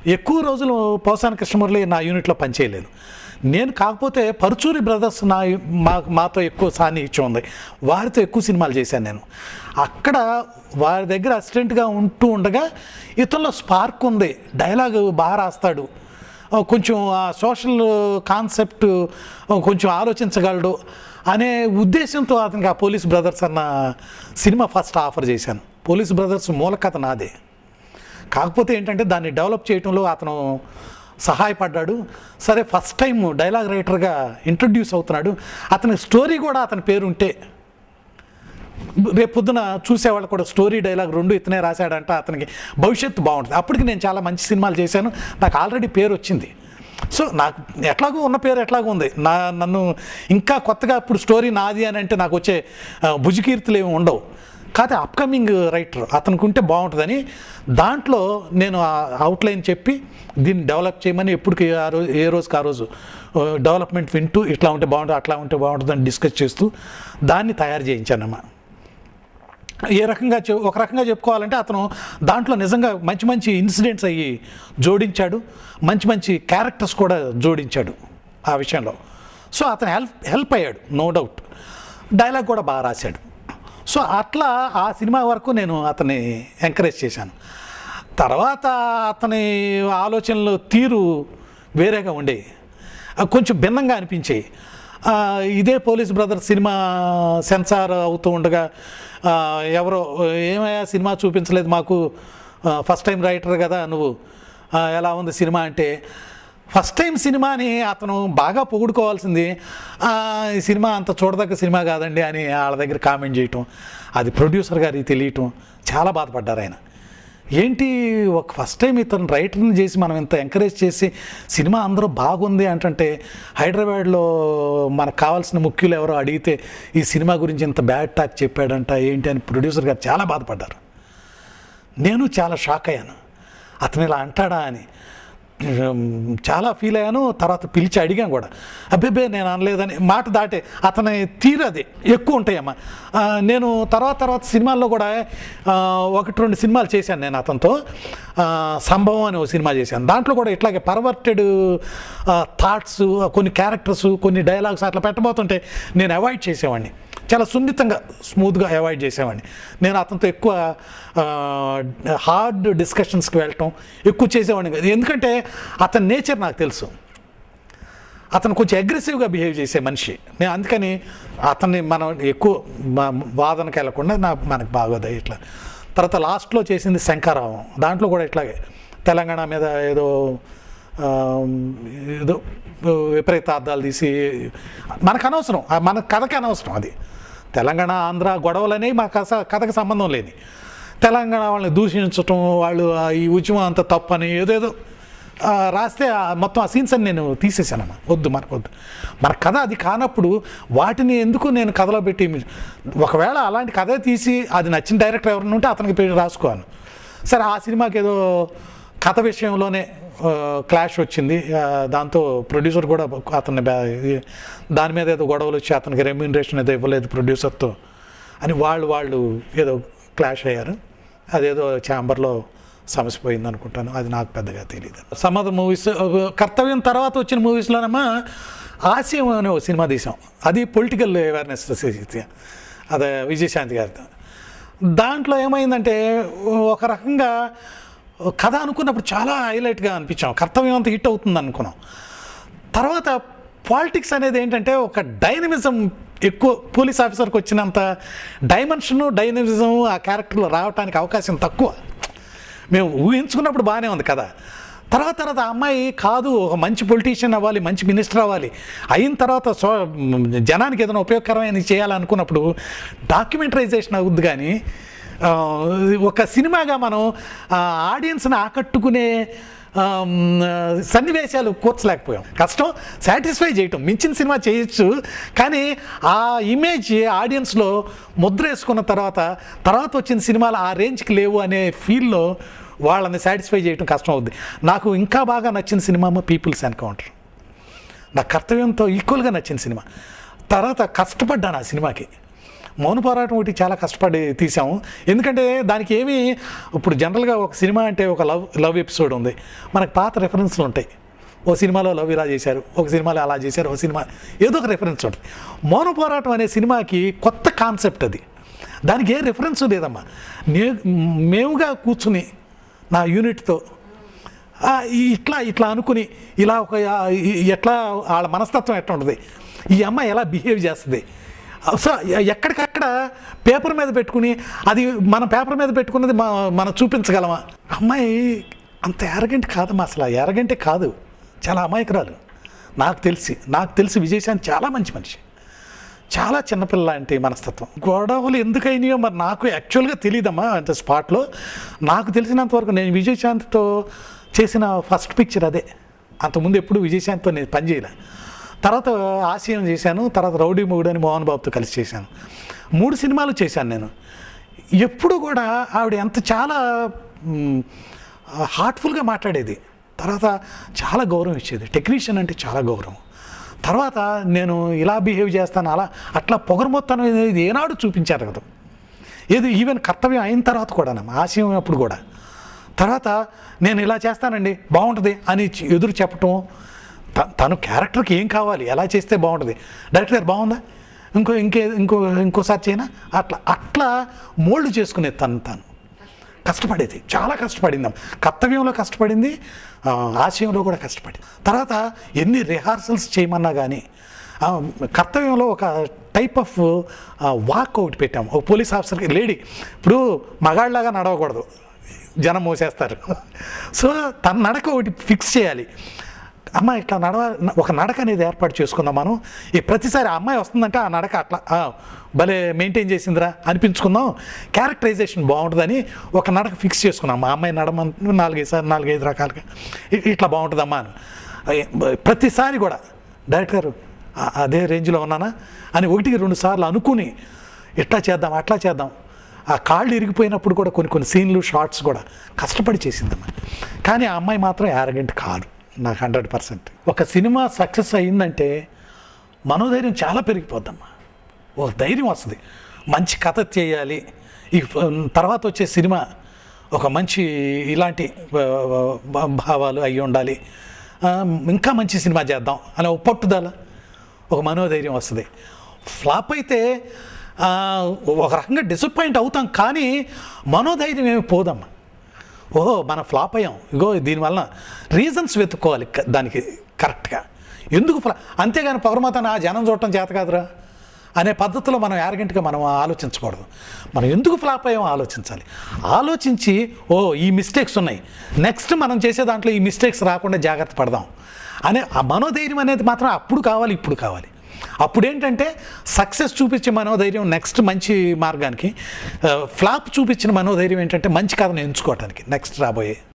ఎక్కువ రోజులు పోసాని కృష్ణమురళి నా యూనిట్లో పనిచేయలేదు నేను కాకపోతే పరుచూరి బ్రదర్స్ నా మా మాతో ఎక్కువ సాన్నిహిత్యం ఉంది వారితో ఎక్కువ సినిమాలు చేశాను నేను అక్కడ వారి దగ్గర అసిస్టెంట్గా ఉంటూ ఉండగా ఇతనిలో స్పార్క్ ఉంది డైలాగ్ బాగా రాస్తాడు ఆ, కొంచెం ఆ సోషల్ కాన్సెప్ట్ ఆ, కొంచెం ఆలోచించగలడు అనే ఉద్దేశంతో అతనికి ఆ పోలీస్ బ్రదర్స్ అన్న సినిమా ఫస్ట్ ఆఫర్ చేశాను పోలీస్ బ్రదర్స్ మూల కథ నాదే కాకపోతే ఏంటంటే దాన్ని డెవలప్ చేయడంలో అతను సహాయపడ్డాడు సరే ఫస్ట్ టైం డైలాగ్ రైటర్గా ఇంట్రడ్యూస్ అవుతున్నాడు అతని స్టోరీ కూడా అతని పేరు ఉంటే రేపు పొద్దున చూసేవాళ్ళు కూడా స్టోరీ డైలాగ్ రెండు ఇతనే రాశాడంట అతనికి భవిష్యత్తు బాగుంటుంది అప్పటికి నేను చాలా మంచి సినిమాలు చేశాను నాకు ఆల్రెడీ పేరు వచ్చింది సో నాకు ఎట్లాగో ఉన్న పేరు ఎట్లాగో ఉంది నా నన్ను ఇంకా కొత్తగా ఇప్పుడు స్టోరీ నాది అని అంటే నాకు వచ్చే ఆ, భుజకీర్తులు ఏమి ఉండవు కాకపోతే అప్కమింగ్ రైటర్ అతనికి ఉంటే బాగుంటుందని దాంట్లో నేను ఆ అవుట్లైన్ చెప్పి దీన్ని డెవలప్ చేయమని ఎప్పటికి ఆ రోజు ఏ రోజుకి ఆ రోజు డెవలప్మెంట్ వింటూ ఇట్లా ఉంటే బాగుంటుంది అట్లా ఉంటే బాగుంటుందని డిస్కస్ చేస్తూ దాన్ని తయారు చేయించానమ్మా ఏ రకంగా చె- ఒక రకంగా చెప్పుకోవాలంటే అతను దాంట్లో నిజంగా మంచి మంచి ఇన్సిడెంట్స్ అయ్యి జోడించాడు మంచి మంచి క్యారెక్టర్స్ కూడా జోడించాడు ఆ విషయంలో సో అతను హెల్ప్ హెల్ప్ అయ్యాడు నో డౌట్ డైలాగ్ కూడా బాగా రాశాడు సో అట్లా ఆ సినిమా వరకు నేను అతన్ని ఎంకరేజ్ చేశాను తర్వాత అతని ఆలోచనలు తీరు వేరేగా ఉండేవి ఆ, కొంచెం భిన్నంగా అనిపించాయి ఆ, ఇదే పోలీస్ బ్రదర్ సినిమా సెన్సార్ అవుతూ ఉండగా ఆ, ఎవరో ఏమయ్యా సినిమా చూపించలేదు మాకు ఫస్ట్ టైం రైటర్ కదా నువ్వు ఆ, ఎలా ఉంది సినిమా అంటే ఫస్ట్ టైం సినిమాని అతను బాగా పొగుడుకోవాల్సింది "ఆ, ఈ సినిమా అంత చూడదగ్గ సినిమా కాదండి అని వాళ్ళ దగ్గర కామెంట్ చేయటం అది ప్రొడ్యూసర్ గారికి తెలియటం చాలా బాధపడ్డారు ఆయన ఏంటి ఒక ఫస్ట్ టైం ఇతను రైటర్ని చేసి మనం ఇంత ఎంకరేజ్ చేసి సినిమా అందరూ బాగుంది అంటే హైదరాబాద్లో మనకు కావాల్సిన ముఖ్యులు ఎవరో అడిగితే ఈ సినిమా గురించి ఇంత బ్యాడ్ టాక్ చెప్పాడంట ఏంటి అని ప్రొడ్యూసర్ గారు చాలా బాధపడ్డారు నేను చాలా షాక్ అయ్యాను అతను ఇలా అంటాడా అని ఉమ్, చాలా ఫీల్ అయ్యాను తర్వాత పిలిచి అడిగాను కూడా అబ్బేబే నేను అనలేదని మాట దాటే అతని తీరు అది ఎక్కువ ఉంటాయమ్మా ఆ, నేను తర్వాత తర్వాత సినిమాల్లో కూడా ఆ, ఒకటి రెండు సినిమాలు చేశాను నేను అతనితో ఆ, సంభవం అని ఒక సినిమా చేశాను దాంట్లో కూడా ఇట్లాగే పర్వర్టెడ్ థాట్స్ కొన్ని క్యారెక్టర్స్ కొన్ని డైలాగ్స్ అట్లా పెట్టబోతుంటే నేను అవాయిడ్ చేసేవాడిని చాలా సున్నితంగా స్మూత్గా అవాయిడ్ చేసేవాడిని నేను అతనితో ఎక్కువ హార్డ్ డిస్కషన్స్కి వెళ్ళటం ఎక్కువ చేసేవాడిని కాదు. ఎందుకంటే అతని నేచర్ నాకు తెలుసు అతను కొంచెం అగ్రెసివ్గా బిహేవ్ చేసే మనిషి నేను అందుకని అతన్ని మనం ఎక్కువ మా- వాదనకి వెళ్ళకుండా నా మనకు బాగోదు ఇట్లా తర్వాత లాస్ట్లో చేసింది శంకారావం దాంట్లో కూడా ఇట్లాగే తెలంగాణ మీద ఏదో ఆ, ఏదో విపరీతార్థాలు తీసి మనకు అనవసరం ఆ మన కథకి అనవసరం అది తెలంగాణ ఆంధ్ర గొడవలనేవి మా కథ కథకు సంబంధం లేని తెలంగాణ వాళ్ళని దూషించటం వాళ్ళు ఆ ఈ ఉద్యమం అంత తప్పని ఏదేదో ఆ, రాస్తే ఆ మొత్తం ఆ సీన్స్ అని నేను తీసేసానమ్మా వద్దు మనకు వద్దు మన కథ అది కానప్పుడు వాటిని ఎందుకు నేను కథలో పెట్టి ఒకవేళ అలాంటి కథ తీసి అది నచ్చిన డైరెక్టర్ ఎవరైనా ఉంటే అతనికి పెట్టి రాసుకోను సరే ఆ సినిమాకి ఏదో కథ విషయంలోనే క్లాష్ వచ్చింది ఆ, దాంతో ప్రొడ్యూసర్ కూడా అతన్ని బ్యా- ఇది- దాని మీద ఏదో గొడవలు వచ్చి అతనికి రెమ్యూనరేషన్ ఏదో ఇవ్వలేదు ప్రొడ్యూసర్తో అని వాళ్ళు వాళ్ళు ఏదో క్లాష్ అయ్యారు అదేదో ఛాంబర్లో సమస్య పోయింది అనుకుంటాను అది నాకు పెద్దగా తెలియదు సమాధ మూవీస్ కర్తవ్యం తర్వాత వచ్చిన మూవీస్లోనేమో ఆశయం అనే ఒక సినిమా తీసాం అది పొలిటికల్ అవేర్నెస్ అదే విజయశాంతి గారితో దాంట్లో ఏమైందంటే ఒక రకంగా కథ అనుకున్నప్పుడు చాలా హైలైట్గా అనిపించాం కర్తవ్యం అంత హిట్ అవుతుంది అనుకున్నాం తర్వాత పాలిటిక్స్ అనేది ఏంటంటే ఒక డైనమిజం ఎక్కువ పోలీస్ ఆఫీసర్కి వచ్చినంత డైమెన్షన్ డైనమిజం ఆ క్యారెక్టర్లో రావడానికి అవకాశం తక్కువ మేము ఊహించుకున్నప్పుడు బాగానే ఉంది కదా తర్వాత తర్వాత ఆ అమ్మాయి కాదు ఒక మంచి పొలిటీషియన్ అవ్వాలి మంచి మినిస్టర్ అవ్వాలి అయిన తర్వాత సో జనానికి ఏదైనా ఉపయోగకరమైన చేయాలనుకున్నప్పుడు డాక్యుమెంటరైజేషన్ అవుద్ది కానీ ఆ, ఒక సినిమాగా మనం ఆడియన్స్ని ఆకట్టుకునే ఆమ్, సన్నివేశాలు కూర్చలేకపోయాం కష్టం సాటిస్ఫై చేయటం మించిన సినిమా చేయొచ్చు కానీ ఆ ఇమేజ్ ఆడియన్స్లో ముద్ర వేసుకున్న తర్వాత తర్వాత వచ్చిన సినిమాలు ఆ రేంజ్కి లేవు అనే ఫీల్లో వాళ్ళని సాటిస్ఫై చేయటం కష్టం అవుద్ది నాకు ఇంకా బాగా నచ్చిన సినిమా పీపుల్స్ ఎన్కౌంటర్ నా కర్తవ్యంతో ఈక్వల్గా నచ్చిన సినిమా తర్వాత కష్టపడ్డాను ఆ సినిమాకి మౌన పోరాటం ఒకటి చాలా కష్టపడి తీసాము ఎందుకంటే దానికి ఏమీ ఇప్పుడు జనరల్గా ఒక సినిమా అంటే ఒక లవ్ లవ్ ఎపిసోడ్ ఉంది మనకు పాత రెఫరెన్స్లు ఉంటాయి ఓ సినిమాలో లవ్ ఇలా చేశారు ఒక సినిమాలో అలా చేశారు ఒక సినిమా ఏదో ఒక రెఫరెన్స్ ఉంటుంది మౌన పోరాటం అనే సినిమాకి కొత్త కాన్సెప్ట్ అది దానికి ఏ రెఫరెన్స్ లేదమ్మా నే మేముగా కూర్చుని నా యూనిట్తో ఆ, ఈ- ఇట్లా ఇట్లా అనుకుని ఇలా ఒక ఆ, ఈ- ఎట్లా వాళ్ళ మనస్తత్వం ఎట్లా ఉంటుంది ఈ అమ్మాయి ఎలా బిహేవ్ చేస్తుంది సో ఎక్కడికక్కడ పేపర్ మీద పెట్టుకుని అది మన పేపర్ మీద పెట్టుకున్నది మా మనం చూపించగలమా అమ్మాయి అంత ఎరగంటి కాదమ్మా అసలు ఎరగంటే కాదు చాలా అమాయకురాలు నాకు తెలిసి నాకు తెలిసి విజయశాంతి చాలా మంచి మనిషి చాలా చిన్నపిల్ల లాంటి మనస్తత్వం గొడవలు ఎందుకైనాయో మరి నాకు యాక్చువల్గా తెలియదమ్మా అంటే స్పాట్లో నాకు తెలిసినంత వరకు నేను విజయశాంతితో చేసిన ఫస్ట్ పిక్చర్ అదే అంతకుముందు ఎప్పుడు విజయశాంతితో నేను పని చేయలే తర్వాత ఆశయం చేశాను తర్వాత రౌడీ మొగుడు అని మోహన్ బాబుతో కలిసి చేశాను మూడు సినిమాలు చేశాను నేను ఎప్పుడు కూడా ఆవిడ ఎంత చాలా హార్ట్ఫుల్గా మాట్లాడేది తర్వాత చాలా గౌరవం ఇచ్చేది టెక్నీషియన్ అంటే చాలా గౌరవం తర్వాత నేను ఇలా బిహేవ్ చేస్తాను అలా అట్లా పొగరమొత్తాను అనేది ఏనాడు చూపించారు కదా ఏది ఈవెన్ కర్తవ్యం అయిన తర్వాత కూడా ఆశయం అప్పుడు కూడా తర్వాత నేను ఇలా చేస్తానండి బాగుంటుంది అని చి- ఎదురు చెప్పటం త- తను క్యారెక్టర్కి ఏం కావాలి ఎలా చేస్తే బాగుంటుంది డైరెక్టర్ గారు బాగుందా ఇంకో ఇంకే ఇంకో ఇంకోసారి చేయనా అట్లా అట్లా మోల్డ్ చేసుకునేది తను తాను కష్టపడేది చాలా కష్టపడింది ఆమె. కర్తవ్యంలో కష్టపడింది ఆ, ఆశయంలో కూడా కష్టపడింది తర్వాత ఎన్ని రిహార్సల్స్ చేయమన్నా కానీ ఆ, కర్తవ్యంలో ఒక టైప్ ఆఫ్ వాక్ ఒకటి పెట్టాము ఒక పోలీస్ ఆఫీసర్కి లేడీ ఇప్పుడు మగాళ్ళలాగా నడవకూడదు జనం మోసేస్తారు సో తన నడక ఒకటి ఫిక్స్ చేయాలి అమ్మ ఇట్లా నడవ ఒక నడక అనేది ఏర్పాటు చేసుకుందాం మనం ఈ ప్రతిసారి ఆ అమ్మాయి వస్తుందంటే ఆ నడక అట్లా ఆ, భలే మెయింటైన్ చేసిందిరా అనిపించుకుందాం క్యారెక్టరైజేషన్ బాగుంటుందని ఒక నడక ఫిక్స్ చేసుకున్నాం మా అమ్మాయి నడమ నాలుగైదు సార్లు నాలుగైదు రకాలుగా ఇ- ఇట్లా బాగుంటుందమ్మా అని ఏ- ప్రతిసారి కూడా డైరెక్టర్ గారు ఆ- అదే రేంజ్లో ఉన్నానా అని ఒకటికి రెండు సార్లు అనుకుని ఇట్లా చేద్దాం అట్లా చేద్దాం ఆ కాళ్ళు ఇరిగిపోయినప్పుడు కూడా కొన్ని కొన్ని సీన్లు షార్ట్స్ కూడా కష్టపడి చేసిందమ్మా కానీ ఆ అమ్మాయి మాత్రం యారగెంట్ కాదు నాకు హండ్రెడ్ పర్సెంట్ ఒక సినిమా సక్సెస్ అయిందంటే మనోధైర్యం చాలా పెరిగిపోద్దమ్మా ఒక ధైర్యం వస్తుంది మంచి కథ చేయాలి ఈ ఫ- తర్వాత వచ్చే సినిమా ఒక మంచి ఇలాంటి ఆ, ఆ, భావాలు అయి ఉండాలి ఆ, ఇంకా మంచి సినిమా చేద్దాం అనే ఒక పట్టుదల ఒక మనోధైర్యం వస్తుంది ఫ్లాప్ అయితే ఆ, ఒక రకంగా డిసప్పాయింట్ అవుతాం కానీ మనోధైర్యం ఏమి పోదమ్మా ఓహో మనం ఫ్లాప్ అయ్యాం ఇగో దీనివల్ల రీజన్స్ వెతుక్కోవాలి క- దానికి కరెక్ట్గా ఎందుకు ఫ్లా అంతేగాని పొగరమాతన ఆ జనం చూడటం చేత కాదురా అనే పద్ధతిలో మనం యారగెంట్గా మనం ఆలోచించకూడదు మనం ఎందుకు ఫ్లాప్ అయ్యామో ఆలోచించాలి ఆలోచించి ఓ ఈ మిస్టేక్స్ ఉన్నాయి నెక్స్ట్ మనం చేసే దాంట్లో ఈ మిస్టేక్స్ రాకుండా జాగ్రత్త పడదాం అనే ఆ మనోధైర్యం అనేది మాత్రం అప్పుడు కావాలి ఇప్పుడు కావాలి అప్పుడు ఏంటంటే సక్సెస్ చూపించే మనోధైర్యం నెక్స్ట్ మంచి మార్గానికి ఫ్లాప్ చూపించిన మనోధైర్యం ఏంటంటే మంచి కథను ఎంచుకోవటానికి నెక్స్ట్ రాబోయే